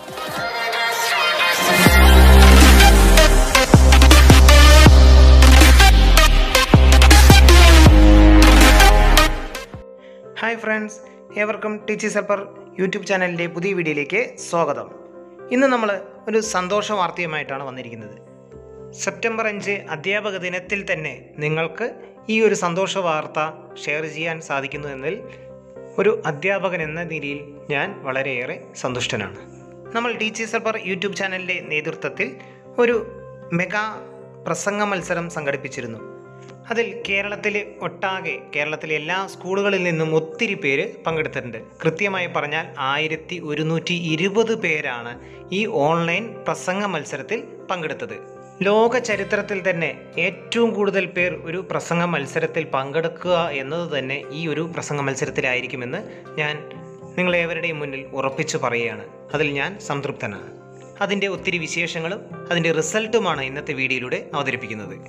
hi friends ഏവർക്കും teachers helper YouTube ചാനലിൻ്റെ പുതിയ വീഡിയോയിലേക്ക് സ്വാഗതം ഇന്ന് നമ്മൾ ഒരു സന്തോഷ വാർത്തയുമായിട്ടാണ് വന്നിരിക്കുന്നത് സെപ്റ്റംബർ അഞ്ച് അധ്യാപക ദിനത്തിൽ തന്നെ നിങ്ങൾക്ക് ഈ ഒരു സന്തോഷ വാർത്ത ഷെയർ ചെയ്യാൻ സാധിക്കുന്നു എന്നതിൽ ഒരു അധ്യാപകൻ എന്ന നിലയിൽ ഞാൻ വളരെയേറെ സന്തുഷ്ടനാണ് നമ്മൾ ടീച്ചേഴ്സ് ഹെൽപ്പർ യൂട്യൂബ് ചാനലിൻ്റെ നേതൃത്വത്തിൽ ഒരു മെഗാ പ്രസംഗ മത്സരം സംഘടിപ്പിച്ചിരുന്നു അതിൽ കേരളത്തിലെ ഒട്ടാകെ കേരളത്തിലെ എല്ലാ സ്കൂളുകളിൽ നിന്നും ഒത്തിരി പേര് പങ്കെടുത്തിട്ടുണ്ട് കൃത്യമായി പറഞ്ഞാൽ ആയിരത്തി ഒരുന്നൂറ്റി ഇരുപത് പേരാണ് ഈ ഓൺലൈൻ പ്രസംഗ മത്സരത്തിൽ പങ്കെടുത്തത് ലോക ചരിത്രത്തിൽ തന്നെ ഏറ്റവും കൂടുതൽ പേർ ഒരു പ്രസംഗ മത്സരത്തിൽ പങ്കെടുക്കുക എന്നത് തന്നെ ഈ ഒരു പ്രസംഗ മത്സരത്തിലായിരിക്കുമെന്ന് ഞാൻ നിങ്ങളേവരുടെയും മുന്നിൽ ഉറപ്പിച്ചു പറയുകയാണ് അതിൽ ഞാൻ സംതൃപ്തനാണ് അതിൻ്റെ ഒത്തിരി വിശേഷങ്ങളും അതിൻ്റെ റിസൾട്ടുമാണ് ഇന്നത്തെ വീഡിയോയിലൂടെ അവതരിപ്പിക്കുന്നത്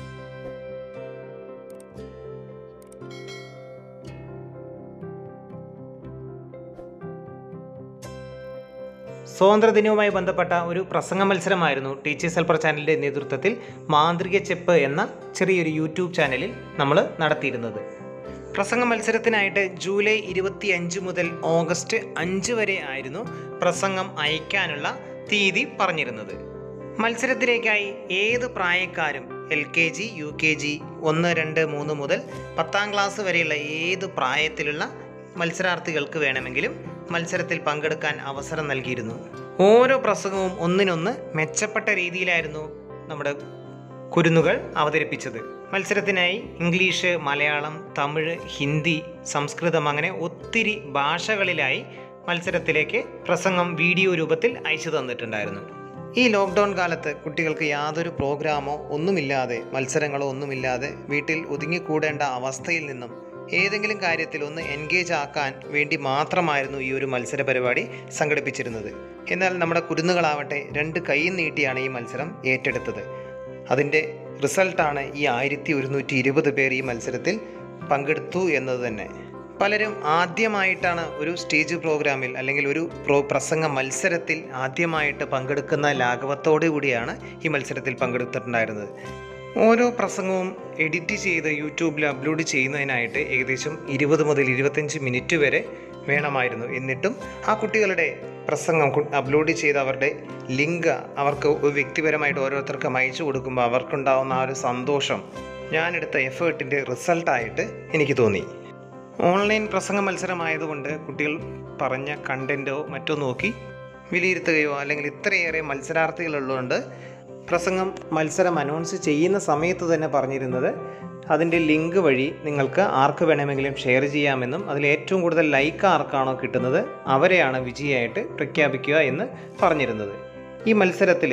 സ്വാതന്ത്ര്യദിനവുമായി ബന്ധപ്പെട്ട ഒരു പ്രസംഗ മത്സരമായിരുന്നു ടീച്ചേഴ്സ് ഹെൽപ്പർ ചാനലിൻ്റെ നേതൃത്വത്തിൽ മാന്ത്രിക ചെപ്പ് എന്ന ചെറിയൊരു യൂട്യൂബ് ചാനലിൽ നമ്മൾ നടത്തിയിരുന്നത് പ്രസംഗ മത്സരത്തിനായിട്ട് ജൂലൈ ഇരുപത്തി അഞ്ച് മുതൽ ഓഗസ്റ്റ് അഞ്ച് വരെ ആയിരുന്നു പ്രസംഗം അയക്കാനുള്ള തീയതി പറഞ്ഞിരുന്നത് മത്സരത്തിലേക്കായി ഏത് പ്രായക്കാരും L K G U K G ഒന്ന് രണ്ട് മൂന്ന് മുതൽ പത്താം ക്ലാസ് വരെയുള്ള ഏത് പ്രായത്തിലുള്ള മത്സരാർത്ഥികൾക്ക് വേണമെങ്കിലും മത്സരത്തിൽ പങ്കെടുക്കാൻ അവസരം നൽകിയിരുന്നു ഓരോ പ്രസംഗവും ഒന്നിനൊന്ന് മെച്ചപ്പെട്ട രീതിയിലായിരുന്നു നമ്മുടെ കുരുന്നുകൾ അവതരിപ്പിച്ചത് മത്സരത്തിനായി ഇംഗ്ലീഷ് മലയാളം തമിഴ് ഹിന്ദി സംസ്കൃതം അങ്ങനെ ഒത്തിരി ഭാഷകളിലായി മത്സരത്തിലേക്ക് പ്രസംഗം വീഡിയോ രൂപത്തിൽ അയച്ചു തന്നിട്ടുണ്ടായിരുന്നു ഈ ലോക്ക്ഡൗൺ കാലത്ത് കുട്ടികൾക്ക് യാതൊരു പ്രോഗ്രാമോ ഒന്നുമില്ലാതെ മത്സരങ്ങളോ ഒന്നുമില്ലാതെ വീട്ടിൽ ഒതുങ്ങിക്കൂടേണ്ട അവസ്ഥയിൽ നിന്നും ഏതെങ്കിലും കാര്യത്തിൽ ഒന്ന് എൻഗേജ് ആക്കാൻ വേണ്ടി മാത്രമായിരുന്നു ഈ ഒരു മത്സര പരിപാടി സംഘടിപ്പിച്ചിരുന്നത് എന്നാൽ നമ്മുടെ കുരുന്നുകളാവട്ടെ രണ്ട് കൈയും നീട്ടിയാണ് ഈ മത്സരം ഏറ്റെടുത്തത് അതിൻ്റെ റിസൾട്ടാണ് ഈ ആയിരത്തി ഒരുന്നൂറ്റി ഇരുപത് പേർ ഈ മത്സരത്തിൽ പങ്കെടുത്തു എന്നത് തന്നെ പലരും ആദ്യമായിട്ടാണ് ഒരു സ്റ്റേജ് പ്രോഗ്രാമിൽ അല്ലെങ്കിൽ ഒരു പ്രോ പ്രസംഗ മത്സരത്തിൽ ആദ്യമായിട്ട് പങ്കെടുക്കുന്ന ലാഘവത്തോടു കൂടിയാണ് ഈ മത്സരത്തിൽ പങ്കെടുത്തിട്ടുണ്ടായിരുന്നത് ഓരോ പ്രസംഗവും എഡിറ്റ് ചെയ്ത് യൂട്യൂബിൽ അപ്ലോഡ് ചെയ്യുന്നതിനായിട്ട് ഏകദേശം ഇരുപത് മുതൽ ഇരുപത്തഞ്ച് മിനിറ്റ് വരെ വേണമായിരുന്നു എന്നിട്ടും ആ കുട്ടികളുടെ പ്രസംഗം അപ്ലോഡ് ചെയ്ത് അവരുടെ ലിങ്ക് അവർക്ക് ഒരു വ്യക്തിപരമായിട്ട് ഓരോരുത്തർക്കും അയച്ചു കൊടുക്കുമ്പോൾ അവർക്കുണ്ടാവുന്ന ആ ഒരു സന്തോഷം ഞാനെടുത്ത എഫേർട്ടിൻ്റെ റിസൾട്ടായിട്ട് എനിക്ക് തോന്നി ഓൺലൈൻ പ്രസംഗ മത്സരമായതുകൊണ്ട് കുട്ടികൾ പറഞ്ഞ കണ്ടൻറ്റോ മറ്റോ നോക്കി വിലയിരുത്തുകയോ അല്ലെങ്കിൽ ഇത്രയേറെ മത്സരാർത്ഥികളുള്ളതുകൊണ്ട് പ്രസംഗം മത്സരം അനൗൺസ് ചെയ്യുന്ന സമയത്ത് തന്നെ പറഞ്ഞിരുന്നത് അതിൻ്റെ ലിങ്ക് വഴി നിങ്ങൾക്ക് ആർക്ക് വേണമെങ്കിലും ഷെയർ ചെയ്യാമെന്നും അതിൽ ഏറ്റവും കൂടുതൽ ലൈക്ക് ആർക്കാണോ കിട്ടുന്നത് അവരെയാണ് വിജയമായിട്ട് പ്രഖ്യാപിക്കുക എന്ന് പറഞ്ഞിരുന്നത് ഈ മത്സരത്തിൽ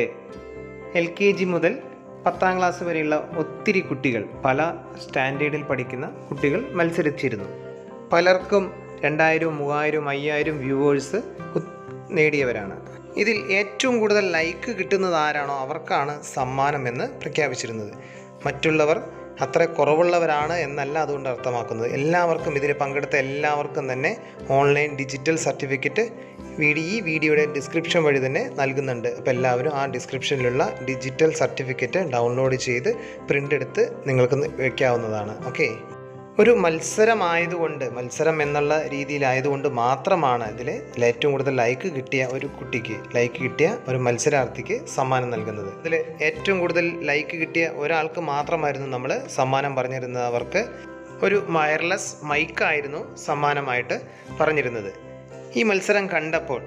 എൽ കെ ജി മുതൽ പത്താം ക്ലാസ് വരെയുള്ള ഒത്തിരി കുട്ടികൾ പല സ്റ്റാൻഡേർഡിൽ പഠിക്കുന്ന കുട്ടികൾ മത്സരിച്ചിരുന്നു പലർക്കും രണ്ടായിരവും മൂവായിരവും അയ്യായിരം വ്യൂവേഴ്സ് നേടിയവരാണ് ഇതിൽ ഏറ്റവും കൂടുതൽ ലൈക്ക് കിട്ടുന്നത് ആരാണോ അവർക്കാണ് സമ്മാനമെന്ന് പ്രഖ്യാപിച്ചിരുന്നത് മറ്റുള്ളവർ അത്ര കുറവുള്ളവരാണ് എന്നല്ല അതുകൊണ്ട് അർത്ഥമാക്കുന്നത് എല്ലാവർക്കും ഇതിൽ പങ്കെടുത്ത എല്ലാവർക്കും തന്നെ ഓൺലൈൻ ഡിജിറ്റൽ സർട്ടിഫിക്കറ്റ് വീഡിയോ ഈ വീഡിയോയുടെ ഡിസ്ക്രിപ്ഷൻ വഴി തന്നെ നൽകുന്നുണ്ട് അപ്പോൾ എല്ലാവരും ആ ഡിസ്ക്രിപ്ഷനിലുള്ള ഡിജിറ്റൽ സർട്ടിഫിക്കറ്റ് ഡൗൺലോഡ് ചെയ്ത് പ്രിൻ്റ് എടുത്ത് നിങ്ങൾക്ക് വയ്ക്കാവുന്നതാണ് ഓക്കെ ഒരു മത്സരമായതുകൊണ്ട് മത്സരം എന്നുള്ള രീതിയിലായതുകൊണ്ട് മാത്രമാണ് ഇതിൽ ഏറ്റവും കൂടുതൽ ലൈക്ക് കിട്ടിയ ഒരു കുട്ടിക്ക് ലൈക്ക് കിട്ടിയ ഒരു മത്സരാർത്ഥിക്ക് സമ്മാനം നൽകുന്നത് ഇതിൽ ഏറ്റവും കൂടുതൽ ലൈക്ക് കിട്ടിയ ഒരാൾക്ക് മാത്രമായിരുന്നു നമ്മൾ സമ്മാനം പറഞ്ഞിരുന്നത് അവർക്ക് ഒരു വയർലെസ് മൈക്കായിരുന്നു സമ്മാനമായിട്ട് പറഞ്ഞിരുന്നത് ഈ മത്സരം കണ്ടപ്പോൾ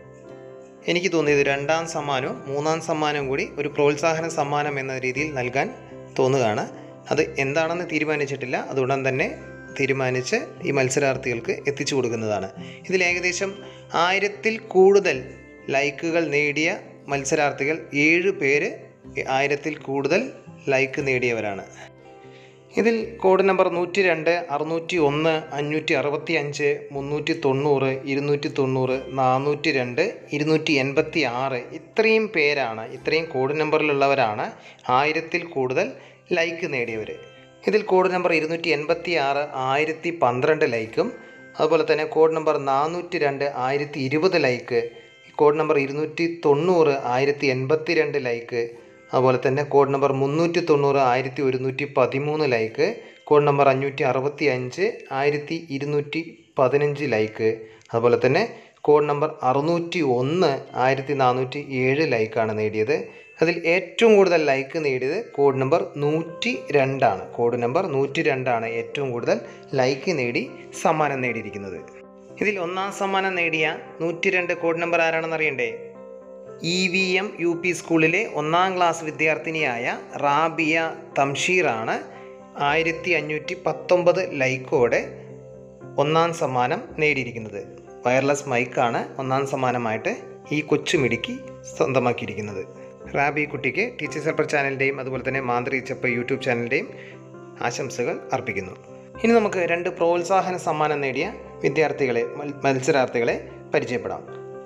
എനിക്ക് തോന്നിയത് രണ്ടാം സമ്മാനവും മൂന്നാം സമ്മാനവും കൂടി ഒരു പ്രോത്സാഹന സമ്മാനം എന്ന രീതിയിൽ നൽകാൻ തോന്നുകയാണ് അത് എന്താണെന്ന് തീരുമാനിച്ചിട്ടില്ല അതുടൻ തന്നെ തീരുമാനിച്ച് ഈ മത്സരാർത്ഥികൾക്ക് എത്തിച്ചു കൊടുക്കുന്നതാണ് ഇതിൽ ഏകദേശം ആയിരത്തിൽ കൂടുതൽ ലൈക്കുകൾ നേടിയ മത്സരാർത്ഥികൾ ഏഴ് പേര് ആയിരത്തിൽ കൂടുതൽ ലൈക്ക് നേടിയവരാണ് ഇതിൽ കോഡ് നമ്പർ നൂറ്റി രണ്ട് അറുന്നൂറ്റി ഒന്ന് അഞ്ഞൂറ്റി അറുപത്തി അഞ്ച് മുന്നൂറ്റി തൊണ്ണൂറ് ഇരുന്നൂറ്റി തൊണ്ണൂറ് നാനൂറ്റി രണ്ട് ഇരുന്നൂറ്റി എൺപത്തി ആറ് ഇത്രയും പേരാണ് ഇത്രയും കോഡ് നമ്പറിലുള്ളവരാണ് ആയിരത്തിൽ കൂടുതൽ ലൈക്ക് നേടിയവർ ഇതിൽ കോഡ് നമ്പർ ഇരുന്നൂറ്റി എൺപത്തി ആറ് ആയിരത്തി പന്ത്രണ്ട് ലൈക്കും അതുപോലെ തന്നെ കോഡ് നമ്പർ നാനൂറ്റി രണ്ട് ആയിരത്തി ഇരുപത് ലൈക്ക് കോഡ് നമ്പർ ഇരുന്നൂറ്റി തൊണ്ണൂറ് ആയിരത്തി എൺപത്തി രണ്ട് ലൈക്ക് അതുപോലെ തന്നെ കോഡ് നമ്പർ മുന്നൂറ്റി തൊണ്ണൂറ് ആയിരത്തി ഒരുന്നൂറ്റി പതിമൂന്ന് ലൈക്ക് കോഡ് നമ്പർ അഞ്ഞൂറ്റി അറുപത്തി അഞ്ച് ആയിരത്തി ഇരുന്നൂറ്റി പതിനഞ്ച് ലൈക്ക് അതുപോലെ തന്നെ കോഡ് നമ്പർ അറുന്നൂറ്റി ഒന്ന് ആയിരത്തി നാനൂറ്റി ഏഴ് ലൈക്കാണ് നേടിയത് അതിൽ ഏറ്റവും കൂടുതൽ ലൈക്ക് നേടിയത് കോഡ് നമ്പർ നൂറ്റി രണ്ടാണ് കോഡ് നമ്പർ നൂറ്റി രണ്ടാണ് ഏറ്റവും കൂടുതൽ ലൈക്ക് നേടി സമ്മാനം നേടിയിരിക്കുന്നത് ഇതിൽ ഒന്നാം സമ്മാനം നേടിയ നൂറ്റി രണ്ട് കോഡ് നമ്പർ ആരാണെന്ന് അറിയണ്ടേ E V M U P സ്കൂളിലെ ഒന്നാം ക്ലാസ് വിദ്യാർത്ഥിനിയായ റാബിയ തംഷീറാണ് ആയിരത്തി അഞ്ഞൂറ്റി പത്തൊമ്പത് ലൈക്കോടെ ഒന്നാം സമ്മാനം നേടിയിരിക്കുന്നത് വയർലെസ് മൈക്കാണ് ഒന്നാം സമ്മാനമായിട്ട് ഈ കൊച്ചുമിടുക്കി സ്വന്തമാക്കിയിരിക്കുന്നത് റാബി കുട്ടിക്ക് ടീച്ചേഴ്സ് ഹെൽപ്പർ ചാനലിൻ്റെയും അതുപോലെ തന്നെ മാന്ത്രി ചെപ്പ് യൂട്യൂബ് ചാനലിൻ്റെയും ആശംസകൾ അർപ്പിക്കുന്നു ഇനി നമുക്ക് രണ്ട് പ്രോത്സാഹന സമ്മാനം നേടിയ വിദ്യാർത്ഥികളെ മൽ- മത്സരാർത്ഥികളെ പരിചയപ്പെടാം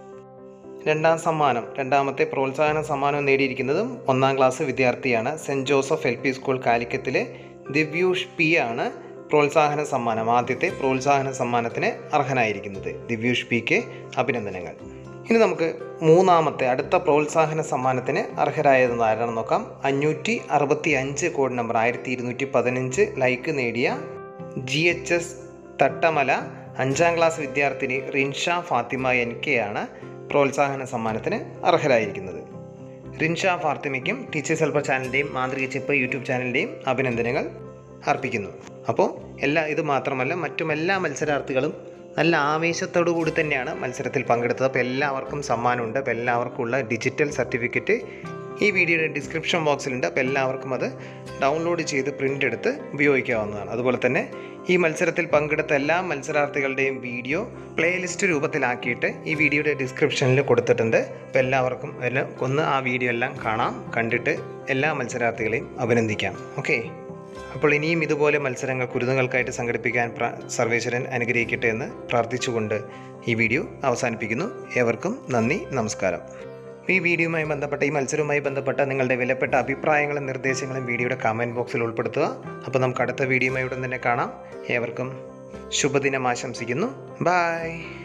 രണ്ടാം സമ്മാനം രണ്ടാമത്തെ പ്രോത്സാഹന സമ്മാനം നേടിയിരിക്കുന്നതും ഒന്നാം ക്ലാസ് വിദ്യാർത്ഥിയാണ് saint Joseph L P school കാലിക്കത്തിലെ ദിവ്യൂഷ് പി ആണ് പ്രോത്സാഹന സമ്മാനം ആദ്യത്തെ പ്രോത്സാഹന സമ്മാനത്തിന് അർഹനായിരിക്കുന്നത് ദിവ്യൂഷ് പിക്ക് അഭിനന്ദനങ്ങൾ ഇനി നമുക്ക് മൂന്നാമത്തെ അടുത്ത പ്രോത്സാഹന സമ്മാനത്തിന് അർഹരായതെന്ന് ആരാണെന്ന് നോക്കാം അഞ്ഞൂറ്റി അറുപത്തി അഞ്ച് കോഡ് നമ്പർ ആയിരത്തി ഇരുന്നൂറ്റി പതിനഞ്ച് ലൈക്ക് നേടിയ ജി എച്ച് എസ് തട്ടമല അഞ്ചാം ക്ലാസ് വിദ്യാർത്ഥിനി റിൻഷ ഫാത്തിമ എൻ കെ ആണ് പ്രോത്സാഹന സമ്മാനത്തിന് അർഹരായിരിക്കുന്നത് റിൻഷ ഫാത്തിമയ്ക്കും ടീച്ചേഴ്സ് ഹെൽപ്പർ ചാനലിൻ്റെയും മാന്ത്രിക ചെപ്പ് യൂട്യൂബ് ചാനലിൻ്റെയും അഭിനന്ദനങ്ങൾ അർപ്പിക്കുന്നു അപ്പോൾ എല്ലാ ഇത് മാത്രമല്ല മറ്റും എല്ലാ മത്സരാർത്ഥികളും നല്ല ആവേശത്തോടു കൂടി തന്നെയാണ് മത്സരത്തിൽ പങ്കെടുത്തത് അപ്പോൾ എല്ലാവർക്കും സമ്മാനമുണ്ട് അപ്പോൾ എല്ലാവർക്കും ഉള്ള ഡിജിറ്റൽ സർട്ടിഫിക്കറ്റ് ഈ വീഡിയോയുടെ ഡിസ്ക്രിപ്ഷൻ ബോക്സിലുണ്ട് അപ്പോൾ എല്ലാവർക്കും അത് ഡൗൺലോഡ് ചെയ്ത് പ്രിൻ്റ് എടുത്ത് ഉപയോഗിക്കാവുന്നതാണ് അതുപോലെ തന്നെ ഈ മത്സരത്തിൽ പങ്കെടുത്ത എല്ലാ മത്സരാർത്ഥികളുടെയും വീഡിയോ പ്ലേലിസ്റ്റ് രൂപത്തിലാക്കിയിട്ട് ഈ വീഡിയോയുടെ ഡിസ്ക്രിപ്ഷനിൽ കൊടുത്തിട്ടുണ്ട് അപ്പോൾ എല്ലാവർക്കും എല്ലാം ഒന്ന് ആ വീഡിയോ എല്ലാം കാണാം കണ്ടിട്ട് എല്ലാ മത്സരാർത്ഥികളെയും അഭിനന്ദിക്കാം ഓക്കെ അപ്പോൾ ഇനിയും ഇതുപോലെ മത്സരങ്ങൾ കുരുന്നുകൾക്കായിട്ട് സംഘടിപ്പിക്കാൻ പ്ര- സർവേശ്വരൻ അനുഗ്രഹിക്കട്ടെ എന്ന് പ്രാർത്ഥിച്ചുകൊണ്ട് ഈ വീഡിയോ അവസാനിപ്പിക്കുന്നു ഏവർക്കും നന്ദി നമസ്കാരം ഈ വീഡിയോയുമായി ബന്ധപ്പെട്ട ഈ മത്സരവുമായി ബന്ധപ്പെട്ട നിങ്ങളുടെ വിലപ്പെട്ട അഭിപ്രായങ്ങളും നിർദ്ദേശങ്ങളും വീഡിയോയുടെ കമൻറ്റ് ബോക്സിൽ ഉൾപ്പെടുത്തുക അപ്പോൾ നമുക്ക് അടുത്ത വീഡിയോയുമായി ഉടൻ തന്നെ കാണാം ഏവർക്കും ശുഭദിനം ആശംസിക്കുന്നു ബായ്